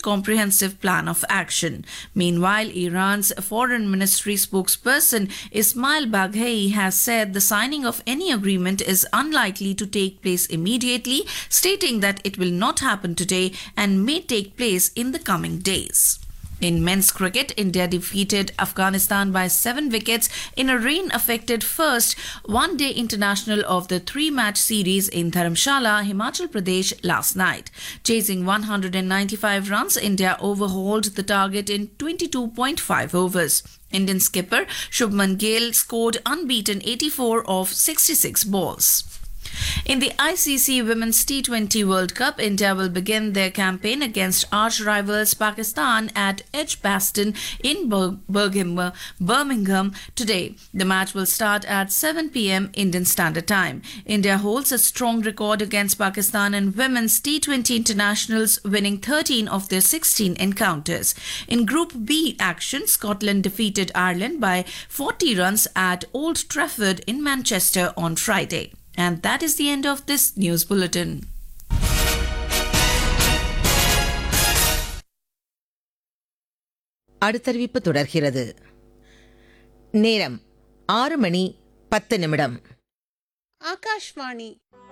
comprehensive plan of action. Meanwhile, Iran's foreign ministry spokesperson Ismail Baghei has said the signing of any agreement is unlikely to take place immediately, stating that it will not happen today and may take place in the coming days. In men's cricket, India defeated Afghanistan by seven wickets in a rain affected first one day international of the three match series in Dharamshala, Himachal Pradesh last night. Chasing 195 runs, India overhauled the target in 22.5 overs. Indian skipper Shubman Gill scored unbeaten 84 of 66 balls. In the ICC Women's T20 World Cup, India will begin their campaign against arch rivals Pakistan at Edgbaston in Bir- Birmingham, Birmingham today. The match will start at 7 p.m. Indian Standard Time. India holds a strong record against Pakistan in women's T20 internationals, winning 13 of their 16 encounters. In Group B action, Scotland defeated Ireland by 40 runs at Old Trafford in Manchester on Friday. And that is the end of this news bulletin. அடுத்தறிவிப்பு தொடர்கிறது நேரம் ஆறு மணி பத்து நிமிடம் ஆகாஷ்வாணி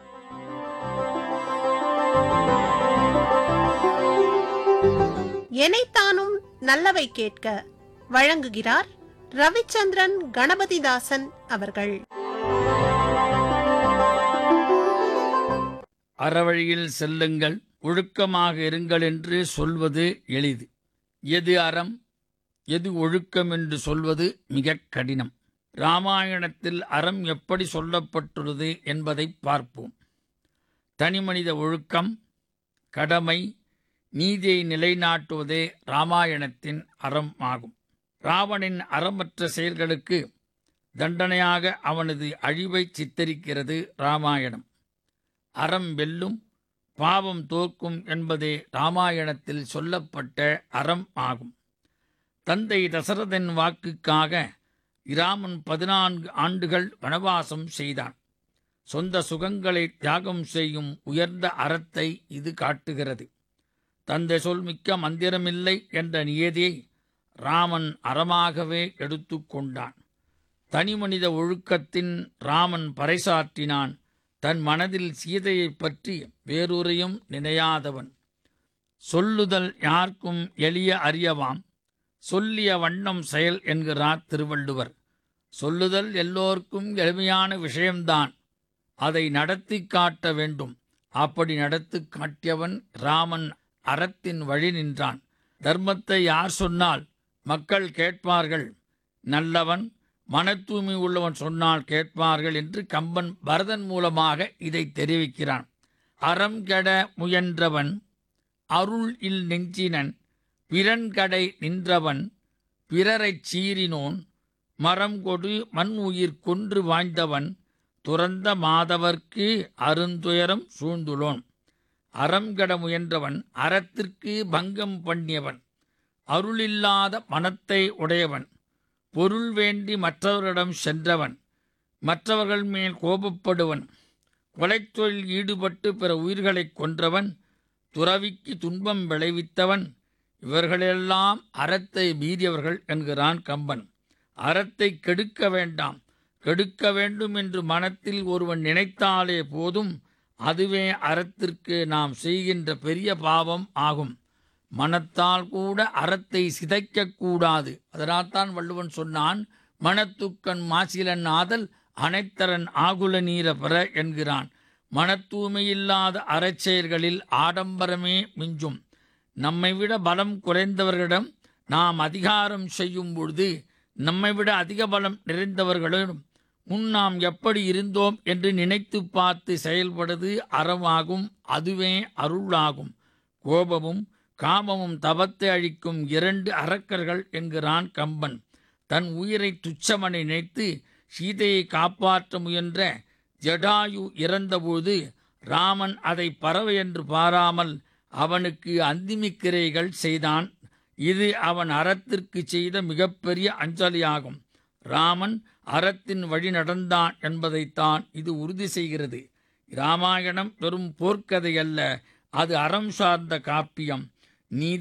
எனைத்தானும் நல்லவை கேட்க வழங்குகிறார் ரவிச்சந்திரன் கணபதிதாசன் அவர்கள் அறவழியில் செல்லுங்கள் ஒழுக்கமாக இருங்கள் என்று சொல்வது எளிது எது அறம் எது ஒழுக்கம் என்று சொல்வது மிகக் கடினம் ராமாயணத்தில் அறம் எப்படி சொல்லப்பட்டுள்ளது என்பதை பார்ப்போம் தனிமனித ஒழுக்கம் கடமை நீதியை நிலைநாட்டுவதே ராமாயணத்தின் அறம் ஆகும் ராவணின் அறமற்ற செயல்களுக்கு தண்டனையாக அவனது அழிவை சித்தரிக்கிறது ராமாயணம் அறம் வெல்லும் பாவம் தோற்கும் என்பதே ராமாயணத்தில் சொல்லப்பட்ட அறம் ஆகும் தந்தை தசரதன் வாக்குக்காக இராமன் பதினான்கு ஆண்டுகள் வனவாசம் செய்தான் சொந்த சுகங்களை தியாகம் செய்யும் உயர்ந்த அறத்தை இது காட்டுகிறது தந்தை சொல் மிக்க மந்திரமில்லை என்ற நியதியை ராமன் அறமாகவே எடுத்துக்கொண்டான் தனிமனித ஒழுக்கத்தின் ராமன் பறைசாற்றினான் தன் மனதில் சீதையைப் பற்றி வேறொரையும் நினையாதவன் சொல்லுதல் யார்க்கும் எளிய அறியவாம் சொல்லிய வண்ணம் செயல் என்கிறார் திருவள்ளுவர் சொல்லுதல் எல்லோருக்கும் எளிமையான விஷயம்தான் அதை நடத்தி காட்ட வேண்டும் அப்படி நடத்தி காட்டியவன் ராமன் அறத்தின் வழி நின்றான் தர்மத்தை யார் சொன்னால் மக்கள் கேட்பார்கள் நல்லவன் மன தூய்மை உள்ளவன் சொன்னால் கேட்பார்கள் என்று கம்பன் பரதன் மூலமாக இதை தெரிவிக்கிறான் அறம் கெட முயன்றவன் அருள் இல் நெஞ்சினன் பிறன்கடை நின்றவன் பிறரைச் சீறினோன் மரம் கொடு மண் உயிர் கொன்று வாய்ந்தவன் துறந்த மாதவர்க்கு அருந்துயரம் சூழ்ந்துளோன் அறம் கெட முயன்றவன் அறத்திற்கு பங்கம் பண்ணியவன் அருளில்லாத மனத்தை உடையவன் பொருள் வேண்டி மற்றவர்களிடம் சென்றவன் மற்றவர்கள் மேல் கோபப்படுவன் கொலைத்தொழில் ஈடுபட்டு பிற உயிர்களைக் கொன்றவன் துறவிக்கு துன்பம் விளைவித்தவன் இவர்களெல்லாம் அறத்தை மீறியவர்கள் என்கிறான் கம்பன் அறத்தை கெடுக்க வேண்டாம் கெடுக்க வேண்டும் என்று மனத்தில் ஒருவன் நினைத்தாலே போதும் அதுவே அறத்திற்கு நாம் செய்கின்ற பெரிய பாவம் ஆகும் மனத்தால் கூட அறத்தை சிதைக்கக்கூடாது அதனால்தான் வள்ளுவன் சொன்னான் மனத்துக்கண் மாசிலன் ஆதல் அனைத்தரன் ஆகுல நீர பெற என்கிறான் மனத்தூய்மையில்லாத அறச்செயல்களில் ஆடம்பரமே மிஞ்சும் நம்மை விட பலம் குறைந்தவர்களிடம் நாம் அதிகாரம் செய்யும் பொழுது நம்மை விட அதிக பலம் நிறைந்தவர்களிடம் முன் நாம் எப்படி இருந்தோம் என்று நினைத்து பார்த்து செயல்படுவது அறமாகும் அதுவே அருளாகும் கோபமும் காமமும் தபத்தை அழிக்கும் இரண்டு அரக்கர்கள் என்கிறான் கம்பன் தன் உயிரை துச்சமனை நினைத்து சீதையை காப்பாற்ற முயன்ற ஜடாயு இறந்தபோது ராமன் அதை பறவை என்று பாராமல் அவனுக்கு அந்திமிக்கிரைகள் செய்தான் இது அவன் அறத்திற்கு செய்த மிகப்பெரிய அஞ்சலியாகும் ராமன் அறத்தின் வழி நடந்தான் என்பதைத்தான் இது உறுதி செய்கிறது இராமாயணம் வெறும் போர்க்கதை அல்ல அது அறம் சார்ந்த காப்பியம் நீதி